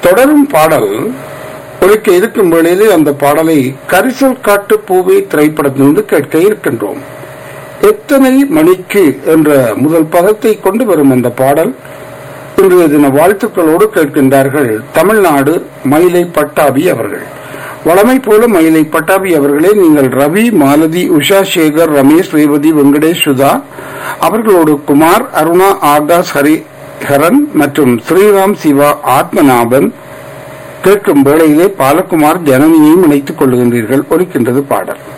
தொடரும் பாடல் ஒலிக்க இருக்கும் வேளையிலே அந்த பாடலை கரிசல் காட்டு பூவே திரைப்படத்திலிருந்து கேட்க இருக்கின்றோம் எத்தனை மணிக்கு என்ற முதல் பதத்தை கொண்டு வரும் அந்த பாடல் இன்றைய தின வாழ்த்துக்களோடு கேட்கின்றார்கள் தமிழ்நாடு மயிலை பட்டாபி அவர்கள் வளமை போல மயிலை பட்டாபி அவர்களே நீங்கள் ரவி மாலதி உஷா சேகர் ரமேஷ் ரேவதி வெங்கடேஷ் சுதா அவர்களோடு குமார் அருணா ஆகாஷ் ஹரி ஹரன் மற்றும் ஸ்ரீராம் சிவா ஆத்மநாபன் கேட்கும் வேளையிலே பாலகுமார் ஜனனியையும் இணைத்துக் கொள்கின்றீர்கள் ஒலிக்கின்றது பாடல்